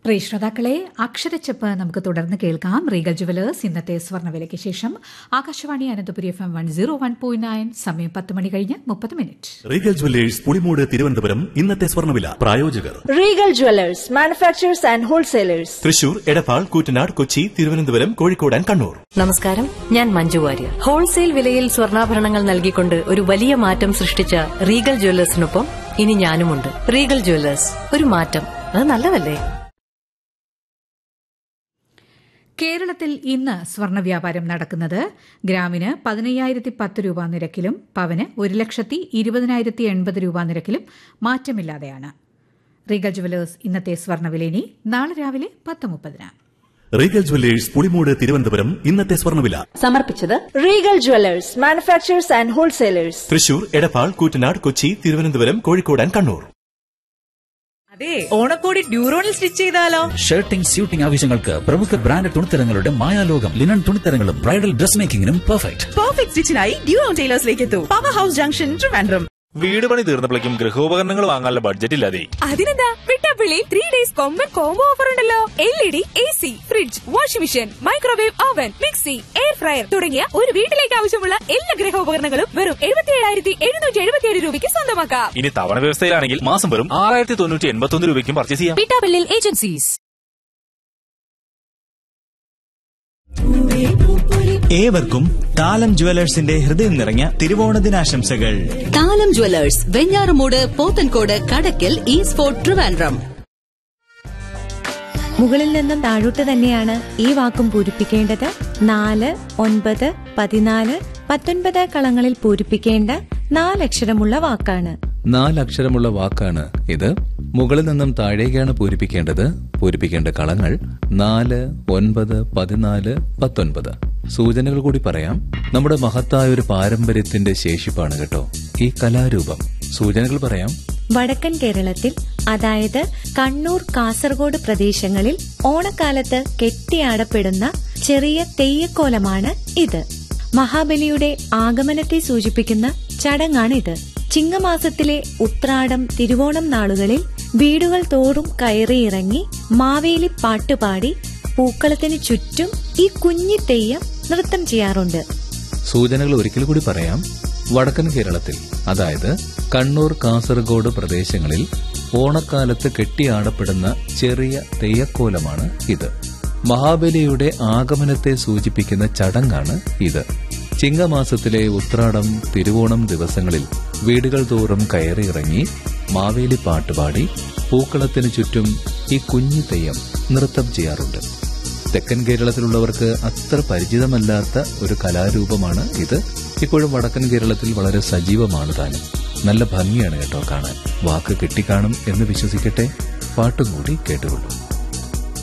പ്രിയ ശ്രോതാക്കളെ അക്ഷരച്ചപ്പ് നമുക്ക് തുടർന്ന് കേൾക്കാം റീഗൽ ജുവലേഴ്സ് ഇന്നത്തെ സ്വർണ്ണവിലയ്ക്ക് ശേഷം Akashvani Ananthapuri F M one zero one point nine സമയം പത്ത് മണി കഴിഞ്ഞ് മുപ്പത് minute Regal jewellers Pulimood Thiruvananthapuram ഇന്നത്തെ സ്വർണ്ണവില പ്രായോജകർ Regal Jewelers, manufacturers and wholesalers. Thrissur Edappal Koottanad Kochi Thiruvananthapuram Kozhikode and Kannur നമസ്കാരം ഞാൻ മഞ്ജു വാര്യർ ഹോൾസെയിൽ വിലയിൽ സ്വർണ്ണാഭരണങ്ങൾ നൽകിക്കൊണ്ട് ഒരു വലിയ മാറ്റം സൃഷ്ടിച്ച റീഗൽ ജ്വല്ലേഴ്സിനൊപ്പം ഇനി ഞാനുമുണ്ട് റീഗൽ ജ്വല്ലേഴ്സ് ഒരു മാറ്റം അത് നല്ലതല്ലേ കേരളത്തിൽ ഇന്ന് സ്വർണ്ണ വ്യാപാരം നടക്കുന്നത് ഗ്രാമിന് പതിനയ്യായിരത്തി പത്ത് രൂപ നിരക്കിലും പവന് ഒരു ലക്ഷത്തി ഇരുപതിനായിരത്തി എൺപത് രൂപ നിരക്കിലും മാറ്റമില്ലാതെയാണ് റീഗൽ ജുവലേഴ്സ് ഇന്നത്തെ സ്വർണ്ണവില ഇനി നാളെ രാവിലെ പത്ത് മുപ്പതിന് റീഗൽ ജുവല്ലേഴ്സ് പുളിമൂട് തിരുവനന്തപുരം ഇന്നത്തെ സ്വർണ്ണവില സമർപ്പിച്ചത് Regal Jewelers, manufacturers and wholesalers. Thrissur Edappal Koottanad Kochi Thiruvananthapuram Kozhikode and Kannur അതെ ഓണക്കോടി ഡ്യൂറോണിൽ സ്റ്റിച്ച് ചെയ്താലോ ഷർട്ടിംഗ് സ്യൂട്ടിംഗ് ആവശ്യങ്ങൾക്ക് പ്രമുഖ ബ്രാൻഡ് തുണിത്തരങ്ങളുടെ മായാലോകം ലിനൻ തുണിത്തരങ്ങളും ബ്രൈഡൽ ഡ്രസ് മേക്കിംഗിനും പെർഫെക്റ്റ് പെർഫെക്റ്റ് സ്റ്റിച്ചിനായി ഡ്യൂറോൺ ടൈലേഴ്സിലേക്ക് എത്തൂ പവർ ഹൗസ് ജംഗ്ഷൻ ട്രിവാൻഡ്രം വീട് പണി തീർന്നപ്പോഴേക്കും ഗൃഹോപകരണങ്ങൾ വാങ്ങാനുള്ള ബഡ്ജറ്റ് ഇല്ലാതെ അതിനെന്താ വിട്ടാപ്പിള്ളി ത്രീ ഡേയ്സ് കൊമ്പൻ കോംബോ ഓഫർ ഉണ്ടല്ലോ L E D A C fridge washing machine microwave oven mixie air fryer തുടങ്ങിയ ഒരു വീട്ടിലേക്ക് ആവശ്യമുള്ള എല്ലാ ഗൃഹോപകരണങ്ങളും വെറും എഴുപത്തി ഏഴായിരത്തി എഴുന്നൂറ്റി എഴുപത്തിയേഴ് രൂപയ്ക്ക് സ്വന്തമാക്കാം ഇനി തവണ വ്യവസ്ഥയിലാണെങ്കിൽ മാസം വെറും ആറായിരത്തി തൊണ്ണൂറ്റി എൺപത്തി ഒന്ന് രൂപയ്ക്കും പർച്ചേസ് ചെയ്യാം വിട്ടാപ്പിള്ളിൽ ഏജൻസീസ് ഏവർക്കും താലം ജുവലേഴ്സിന്റെ ഹൃദയം നിറഞ്ഞ തിരുവോണ ദിനാശംസകൾ Thalam jewellers Venjaramoodu Pothencode Kadakkal east fort Trivandrum മുകളിൽ നിന്നും താഴോട്ട് തന്നെയാണ് ഈ വാക്കും പൂരിപ്പിക്കേണ്ടത് നാല് ഒൻപത് പതിനാല് പത്തൊൻപത് കളങ്ങളിൽ പൂരിപ്പിക്കേണ്ട നാലക്ഷരമുള്ള വാക്കാണ് നാലക്ഷരമുള്ള വാക്കാണ് ഇത് മുകളിൽ നിന്നും താഴേക്കാണ് പൂരിപ്പിക്കേണ്ടത് പൂരിപ്പിക്കേണ്ട കളങ്ങൾ നാല് ഒൻപത് പതിനാല് പത്തൊൻപത് സൂചനകൾ കൂടി പറയാം നമ്മുടെ മഹത്തായ ഒരു പാരമ്പര്യത്തിന്റെ ശേഷിപ്പാണ് കേട്ടോ ഈ കലാരൂപം സൂചനകൾ പറയാം വടക്കൻ കേരളത്തിൽ അതായത് കണ്ണൂർ കാസർഗോഡ് പ്രദേശങ്ങളിൽ ഓണക്കാലത്ത് കെട്ടിയാടപ്പെടുന്ന ചെറിയ തെയ്യക്കോലമാണ് ഇത് മഹാബലിയുടെ ആഗമനത്തെ സൂചിപ്പിക്കുന്ന ചടങ്ങാണിത് ചിങ്ങമാസത്തിലെ ഉത്രാടം തിരുവോണം നാളുകളിൽ വീടുകൾ തോറും കയറിയിറങ്ങി മാവേലി പാട്ടുപാടി പൂക്കളത്തിന് ചുറ്റും ഈ കുഞ്ഞി തെയ്യം നൃത്തം ചെയ്യാറുണ്ട് സൂചനകൾ ഒരിക്കൽ കൂടി പറയാം വടക്കൻ കേരളത്തിൽ അതായത് കണ്ണൂർ കാസർഗോഡ് പ്രദേശങ്ങളിൽ ഓണക്കാലത്ത് കെട്ടിയാടപ്പെടുന്ന ചെറിയ തെയ്യക്കോലമാണ് ഇത് മഹാബലിയുടെ ആഗമനത്തെ സൂചിപ്പിക്കുന്ന ചടങ്ങാണ് ഇത് ചിങ്ങമാസത്തിലെ ഉത്രാടം തിരുവോണം ദിവസങ്ങളിൽ വീടുകൾ തോറും കയറിയിറങ്ങി മാവേലി പാട്ടുപാടി പൂക്കളത്തിന് ചുറ്റും ഈ കുഞ്ഞു തെയ്യം നൃത്തം ചെയ്യാറുണ്ട് തെക്കൻ കേരളത്തിലുള്ളവർക്ക് അത്ര പരിചിതമല്ലാത്ത ഒരു കലാരൂപമാണ് ഇത് ഇപ്പോഴും വടക്കൻ കേരളത്തിൽ വളരെ സജീവമാണ് താനും നല്ല ഭംഗിയാണ് കേട്ടോ കാണാൻ വാക്ക് കിട്ടിക്കാണും എന്ന് വിശ്വസിക്കട്ടെ പാട്ടും കൂടി കേട്ടുകൊള്ളൂ